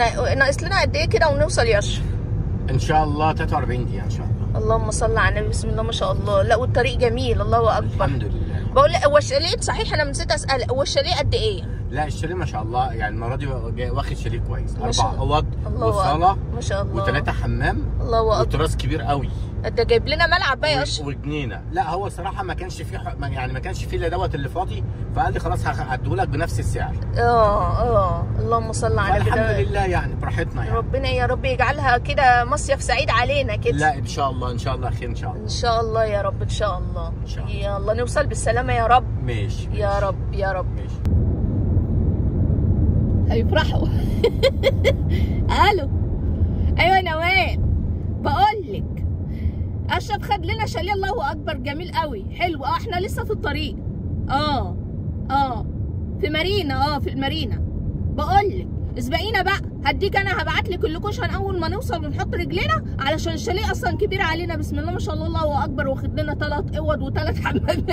احنا ناقص لنا قد ايه كده ونوصل يا اشرف ان شاء الله 43 دقيقه ان شاء الله اللهم صل على النبي بسم الله ما شاء الله لا والطريق جميل الله اكبر الحمد لله بقول لك هو الشاليه صحيح انا نسيت اسال هو الشاليه قد ايه لا الشاليه ما شاء الله يعني المره دي جاي- واخد شاليه كويس ما شاء اربع الله. اوض الله وصاله اكبر ما شاء الله وثلاثه حمام الله اكبر وتراس كبير قوي ده جايب لنا ملعب بقى يا و- اشرف وجنينه لا هو صراحه ما كانش فيه ح- ما- يعني ما كانش فيه الا دوت اللي فاضي فقال لي خلاص هديهولك بنفس السعر اه اه اللهم صل على النبي فالحمد ده- لله يعني براحتنا يعني ربنا يا رب يجعلها كده مصيف سعيد علينا كده لا ان شاء الله ان شاء الله خير ان شاء الله ان شاء الله يا رب ان شاء الله إن شاء الله. يا الله نوصل بالسلامه يا رب ماشي يا ماشي، رب يا رب ماشي هيفرحوا الو ايوه نوال بقول لك اشرف خد لنا شاليه الله اكبر جميل قوي حلو اه احنا لسه في الطريق اه اه في مارينا اه في المارينا بقول لك اسبقينا بقى هديك انا هبعت لك اللوكيشن اول ما نوصل ونحط رجلنا علشان الشاليه اصلا كبير علينا بسم الله ما شاء الله الله اكبر واخد لنا ثلاث اوض وثلاث حمامات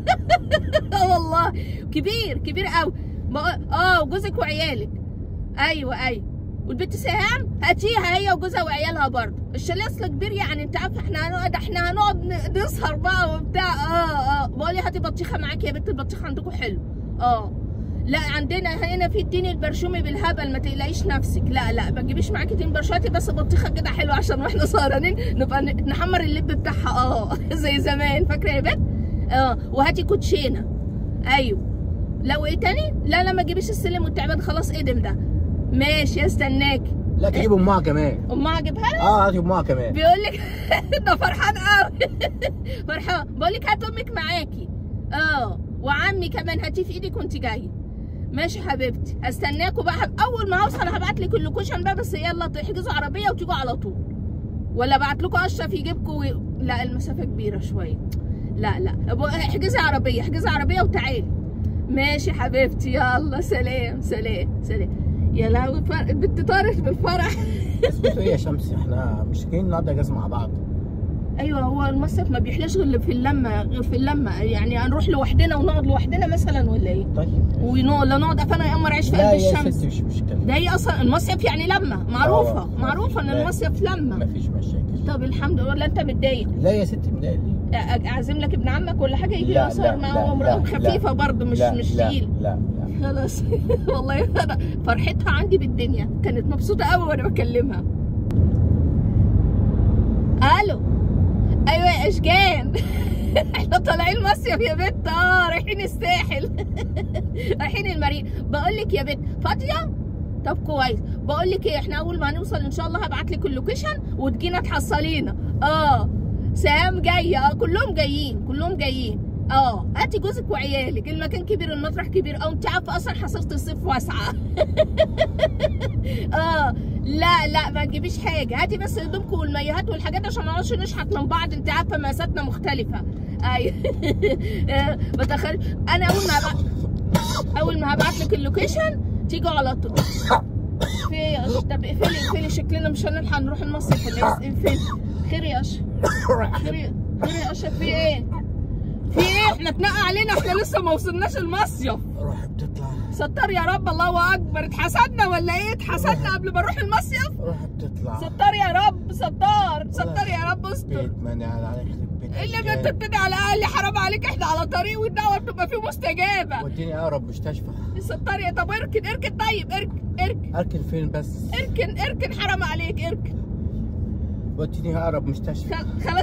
اه والله كبير كبير قوي بقول- اه وجوزك وعيالك ايوه ايوه والبنت سهام هاتيها هي وجوزها وعيالها برضه الشاليه اصل كبير يعني انت عارفه احنا هنقعد احنا هنقعد ن- نسهر بقى وبتاع اه اه بقول لي هاتي بطيخه معاكي يا بنت البطيخ عندكم حلو اه لا عندنا هنا في الدين البرشومي بالهبل ما تقلقيش نفسك لا لا ما تجيبيش معاكي دين برشواتي بس بطيخه كده حلوه عشان واحنا سهرانين نبقى ن- نحمر اللب بتاعها اه زي زمان فاكره يا بنت اه وهاتي كوتشينه ايوه لا وايه تاني لا لا ما تجيبيش السلم والتعبان خلاص ادم ده ماشي استناكي لا تجيب امها كمان امها اجيبها لها اه هاتي امها كمان بيقول لك ده فرحان قوي فرحان بقول لك هات امك معاكي اه وعمي كمان هاتيه في ايدك وانت جايه ماشي حبيبتي هستناكوا بقى اول ما اوصل هبعت لك اللوكيشن بقى بس يلا تحجزوا عربيه وتيجوا على طول ولا ابعت لكم اشرف يجيبكم و... لا المسافه كبيره شويه لا لا أبو- احجزي عربيه احجزي عربيه وتعالي ماشي حبيبتي يلا سلام سلام سلام يا لهوي فرق البنت طارت بالفرح اسكتوا ايه يا شمس احنا مش جايين النهارده اجازه مع بعض ايوه هو المصيف ما بيحلاش غير في اللمه غير في اللمه يعني هنروح لوحدنا ونقعد لوحدنا مثلا ولا ايه؟ طيب ونقعد ولا نقعد افانا يا قمر عيش في لا قلب يا الشمس ستي مش مشكله ده هي اصلا المصيف يعني لمه معروفه آه. معروفه ان لا. المصيف لمه مفيش مشاكل طب الحمد لله ولا انت متضايق لا يا ستي مضايق ليه أ- اعزم لك ابن عمك ولا حاجه يجي لا، يسهر لا، معاه لا، ومرأة لا، خفيفه برضه مش لا، مش لا، تقيل لا لا خلاص والله انا فرحتها عندي بالدنيا كانت مبسوطه قوي وانا بكلمها الو ايوه يا اشجان احنا طالعين مصيف يا بنت اه رايحين الساحل رايحين المارين بقول لك يا بنت فاضيه طب كويس بقول لك ايه احنا اول ما نوصل ان شاء الله هبعت لك اللوكيشن وتجينا تحصلينا اه سام جايه اه كلهم جايين كلهم جايين اه هاتي جوزك وعيالك المكان كبير المطرح كبير او انت عارفه اصلا حصيله الصيف واسعه اه لا لا ما تجيبيش حاجه هاتي بس هدومكم والمايوهات والحاجات عشان ما نقعدش نشحت من بعض انت عارفه مقاساتنا مختلفه ايوه آه، بتخيل انا اول ما هبعت اول ما هبعت لك اللوكيشن تيجوا على طول في إيه يا أش- طب اقفلي اقفلي شكلنا مش هنلحق نروح المصيف ولا إيه؟ اقفلي خير يا اشرف خير يا خير يا اشرف في ايه؟ في ايه؟ احنا اتنقى علينا احنا لسه ما وصلناش المصيف روحي بتطلع ستار يا رب الله اكبر اتحسدنا ولا ايه؟ اتحسدنا قبل ما نروح المصيف؟ روحي بتطلع ستار يا رب ستار ستار يا رب استر بيت مانع على يخرب بيت اللي أشجان. بتبتدي على الاقل حرام عليك احنا على طريق والدعوه بتبقى فيه مستجابه وديني اقرب مستشفى ستار يا طب اركن اركن طيب اركن اركن اركن فين بس اركن اركن حرام عليك اركن وديني اقرب مستشفى خل- خلاص